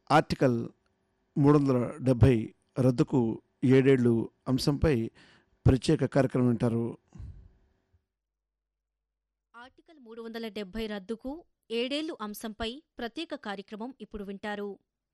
article మూడు వందల డెబ్భై రద్దుకు ఏడేళ్లు అంశంపై ప్రత్యేక కార్యక్రమం వింటారు ఆర్టికల్ మూడు వందల డెబ్బై రద్దుకు ఏడేళ్లు అంశంపై ప్రత్యేక కార్యక్రమం ఇప్పుడు వింటారు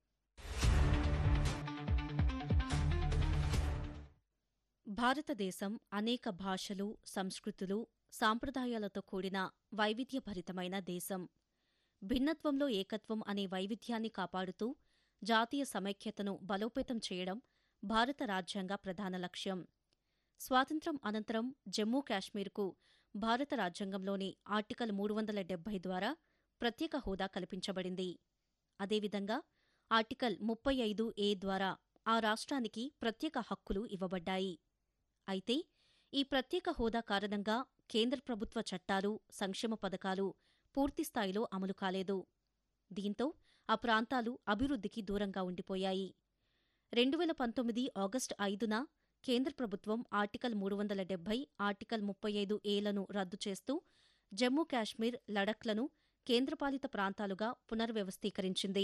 భారతదేశం అనేక భాషలు సంస్కృతులు సాంప్రదాయాలతో కూడిన వైవిధ్యభరితమైన దేశం భిన్నత్వంలో ఏకత్వం అనే వైవిధ్యాన్ని కాపాడుతూ జాతీయ సమైక్యతను బలోపేతం చేయడం భారత రాజ్యాంగ ప్రధాన లక్ష్యం స్వాతంత్ర్యం అనంతరం జమ్మూ కాశ్మీర్కు భారత రాజ్యాంగంలోని ఆర్టికల్ మూడు వందల డెబ్బై ద్వారా ప్రత్యేక హోదా కల్పించబడింది అదేవిధంగా ఆర్టికల్ ముప్పై ఐదు ఏ ద్వారా ఆ రాష్ట్రానికి ప్రత్యేక హక్కులు ఇవ్వబడ్డాయి అయితే ఈ ప్రత్యేక హోదా కారణంగా కేంద్ర ప్రభుత్వ చట్టాలు సంక్షేమ పథకాలు పూర్తిస్థాయిలో అమలు కాలేదు దీంతో ఆ ప్రాంతాలు అభివృద్ధికి దూరంగా ఉండిపోయాయి రెండు వేల పంతొమ్మిది ఆగస్టు ఐదున కేంద్ర ప్రభుత్వం ఆర్టికల్ మూడు వందల డెబ్బై ఆర్టికల్ ముప్పై ఐదు ఏలను రద్దు చేస్తూ జమ్మూ కాశ్మీర్ లడఖ్లను కేంద్రపాలిత ప్రాంతాలుగా పునర్వ్యవస్థీకరించింది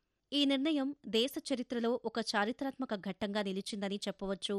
ఈ నిర్ణయం దేశ చరిత్రలో ఒక చారిత్రాత్మక ఘట్టంగా నిలిచిందని చెప్పవచ్చు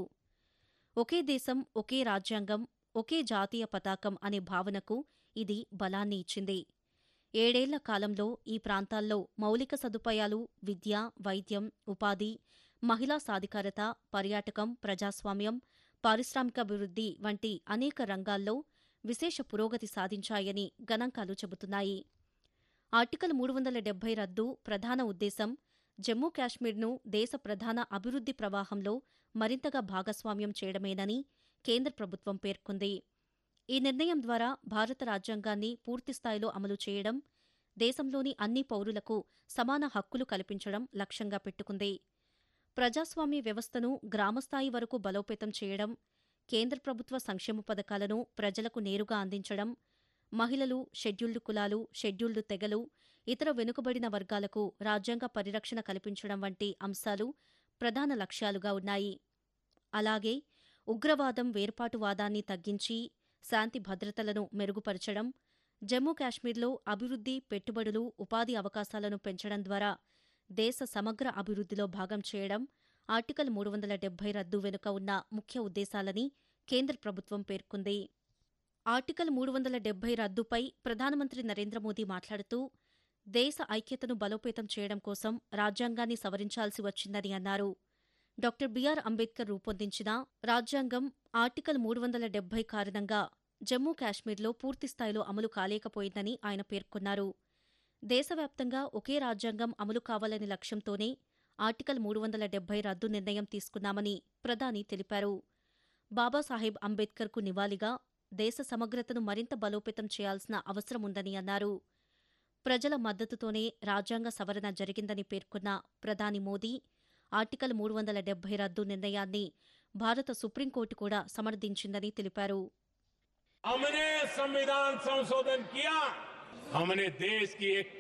ఒకే దేశం ఒకే రాజ్యాంగం ఒకే జాతీయ పతాకం అనే భావనకు ఇది బలాన్ని ఇచ్చింది ఏడేళ్ల కాలంలో ఈ ప్రాంతాల్లో మౌలిక సదుపాయాలు విద్య వైద్యం ఉపాధి మహిళా సాధికారత పర్యాటకం ప్రజాస్వామ్యం పారిశ్రామికాభివృద్ధి వంటి అనేక రంగాల్లో విశేష పురోగతి సాధించాయని గణాంకాలు చెబుతున్నాయి ఆర్టికల్ మూడు వందల డెబ్బై రద్దు ప్రధాన ఉద్దేశం జమ్మూ కాశ్మీర్ను దేశ ప్రధాన అభివృద్ధి ప్రవాహంలో మరింతగా భాగస్వామ్యం చేయడమేనని కేంద్ర ప్రభుత్వం పేర్కొంది ఈ నిర్ణయం ద్వారా భారత రాజ్యాంగాన్ని పూర్తిస్థాయిలో అమలు చేయడం దేశంలోని అన్ని పౌరులకు సమాన హక్కులు కల్పించడం లక్ష్యంగా పెట్టుకుంది ప్రజాస్వామ్య వ్యవస్థను గ్రామస్థాయి వరకు బలోపేతం చేయడం కేంద్ర ప్రభుత్వ సంక్షేమ పథకాలను ప్రజలకు నేరుగా అందించడం మహిళలు షెడ్యూల్డ్ కులాలు షెడ్యూల్డ్ తెగలు ఇతర వెనుకబడిన వర్గాలకు రాజ్యాంగ పరిరక్షణ కల్పించడం వంటి అంశాలు ప్రధాన లక్ష్యాలుగా ఉన్నాయి అలాగే ఉగ్రవాదం వేర్పాటువాదాన్ని తగ్గించి శాంతి భద్రతలను మెరుగుపరచడం జమ్మూ కాశ్మీర్లో అభివృద్ధి పెట్టుబడులు ఉపాధి అవకాశాలను పెంచడం ద్వారా దేశ సమగ్ర అభివృద్ధిలో భాగం చేయడం ఆర్టికల్ మూడు వందల డెబ్బై రద్దు వెనుక ఉన్న ముఖ్య ఉద్దేశాలని కేంద్ర ప్రభుత్వం పేర్కొంది ఆర్టికల్ మూడు వందల డెబ్బై రద్దుపై ప్రధానమంత్రి నరేంద్ర మోదీ మాట్లాడుతూ దేశ ఐక్యతను బలోపేతం చేయడం కోసం రాజ్యాంగాన్ని సవరించాల్సి వచ్చిందని అన్నారు డాక్టర్ బిఆర్ అంబేద్కర్ రూపొందించిన రాజ్యాంగం ఆర్టికల్ మూడు వందల డెబ్బై కారణంగా జమ్మూ కాశ్మీర్లో పూర్తిస్థాయిలో అమలు కాలేకపోయిందని ఆయన పేర్కొన్నారు దేశవ్యాప్తంగా ఒకే రాజ్యాంగం అమలు కావాలనే లక్ష్యంతోనే ఆర్టికల్ మూడు వందల డెబ్బై రద్దు నిర్ణయం తీసుకున్నామని ప్రధాని తెలిపారు బాబాసాహెబ్ అంబేద్కర్కు నివాళిగా దేశ సమగ్రతను మరింత బలోపేతం చేయాల్సిన అవసరముందని అన్నారు ప్రజల మద్దతుతోనే రాజ్యాంగ సవరణ జరిగిందని పేర్కొన్న ప్రధాని మోదీ ఆర్టికల్ మూడు వందల డెబ్బై రద్దు నిర్ణయాన్ని భారత సుప్రీంకోర్టు కూడా సమర్థించిందని తెలిపారు हमने संविधान संशोधन किया हमने देश की एक